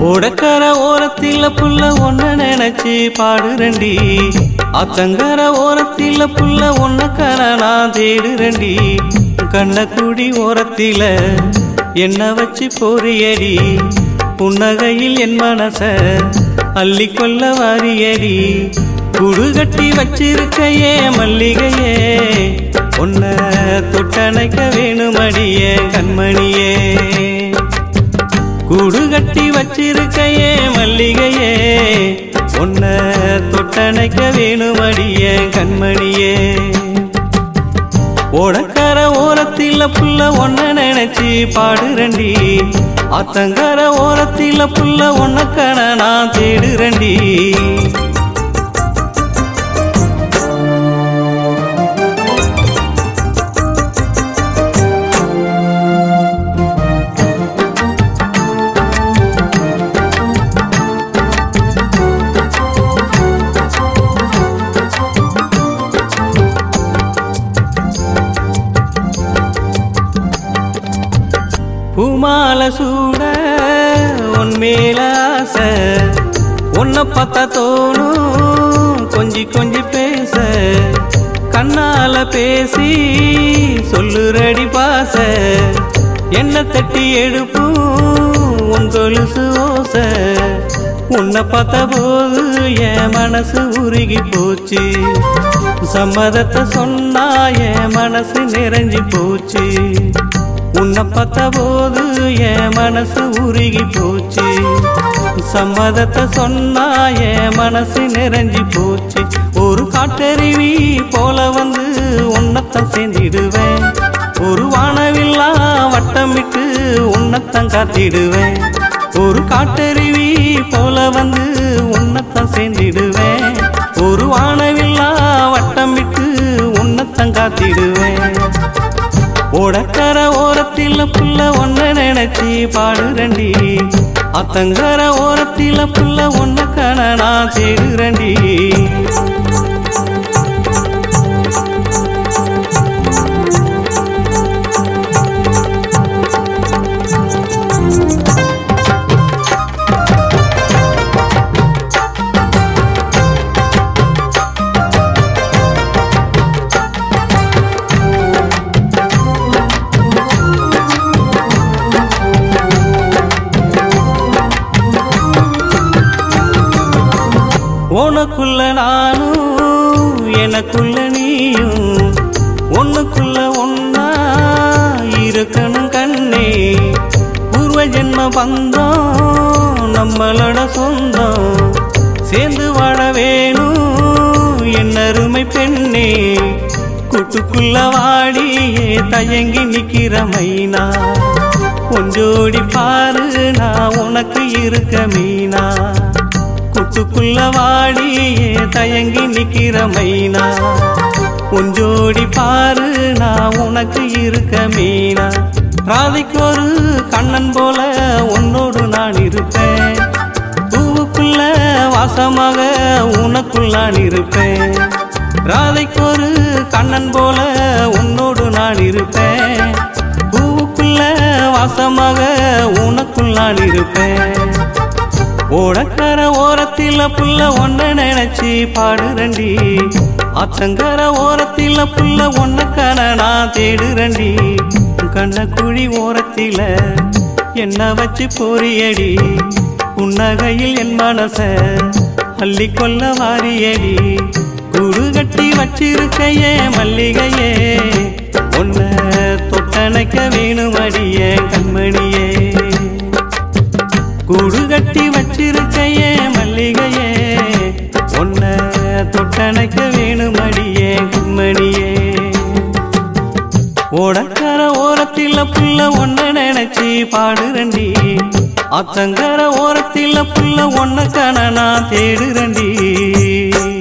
ஓடக்கர ஓரத்தில புள்ள ஒன்ன நினைச்சு பாடுறண்டி அத்தங்கர ஓரத்தில புள்ள ஒன்ன கர நான் தேடுறண்டி கண்ணக்குடி ஓரத்தில என்ன வச்சு பொறியடி புன்னகையில் என் மனச அள்ளி கொள்ள வாரியடி குடு கட்டி வச்சிருக்கையே மல்லிகையே உன்னை தொட்டணைக்க வேணுமடியே கண்மணியே கூடு கட்டி வச்சிருக்கையே மல்லிகையே உன்னை தொட்டணைக்க வேணுமடிய கண்மணியே ஓடக்கர ஓரத்தில புள்ள ஒன்ன நினைச்சு பாடுறண்டி அத்தங்கர ஓரத்தில புள்ள ஒன்னக்கன நான் தேடுறண்டி பூமால சூட உன் மேல ஆசை உன்னை பார்த்தா தோணும் கொஞ்சி கொஞ்சி பேச கண்ணால பேசி சொல்லுறடி பாச என்ன தட்டி எடுப்பும் உன் கொலுசு ஓச உன்னை பார்த்த போது என் மனசு உருகி போச்சு சம்மதத்தை சொன்னா என் மனசு நிறைஞ்சு போச்சு உன்னை பார்த்த போது என் மனசு உருகி போச்சு சம்மதத்தை சொன்னா என் மனசு நிறைஞ்சி போச்சு ஒரு காட்டருவி போல வந்து உன்னத்தான் சேர்ந்திடுவேன் ஒரு வானவில்லா வட்டமிட்டு உன்னத்தான் காத்திடுவேன் ஒரு காட்டருவி போல வந்து உன்னத்தான் சேர்ந்திடுவேன் ஒரு வானவில்லா வட்டமிட்டு உன்னத்தான் காத்திடுவேன் ஓடக்கர ஓரத்தில புள்ள ஒன்ன நினைச்சு பாடுறண்டி அத்தங்கர ஓரத்தில புள்ள ஒன்ன கன நான் தேடுறண்டி உனக்குள்ள நானும் எனக்குள்ள நீயும் ஒண்ணுக்குள்ள ஒன்னா இருக்கணும் கண்ணே பூர்வ ஜென்ம பந்தம் நம்மளோட சொந்தம் சேர்ந்து வாழ வேணும் என் அருமை பெண்ணே கூட்டுக்குள்ள வாடியே தயங்கி நிக்கிற மைனா கொஞ்சோடி பாரு நான் உனக்கு இருக்க மீனா கூட்டுக்குள்ள வாடியே தயங்கி நிக்கிற மைனா கொஞ்சோடி பாரு நான் உனக்கு இருக்க மீனா ராதைக்கு ஒரு கண்ணன் போல உன்னோடு நான் இருப்பேன் பூவுக்குள்ள வாசமாக உனக்குள் நான் இருப்பேன் ராதைக்கு ஒரு கண்ணன் போல உன்னோடு நான் இருப்பேன் பூவுக்குள்ள வாசமாக உனக்குள் நான் இருப்பேன் ஓடக்கர ஓரத்தில புள்ள ஒன்ன நினைச்சு பாடுறண்டி அத்தங்கர ஓரத்தில புள்ள ஒன்னக்கன நான் தேடுறண்டி கண்ணக்குழி ஓரத்தில என்ன வச்சு பொறியடி புன்னகையில் என் மனச அள்ளி கொள்ள வாரியடி குடு கட்டி வச்சிருக்கையே மல்லிகையே உன்னை தொட்டணைக்க வேணுமடியே கண்மணியே கூடு கட்டி வச்சிருக்கையே மல்லிகையே உன்னை தொட்டணைக்க வேணுமடியே கும்மணியே ஓடக்கர ஓரத்தில புள்ள ஒன்ன நினைச்சு பாடுறண்டி அத்தங்கர ஓரத்தில புள்ள ஒன்ன கன நான் தேடுறண்டி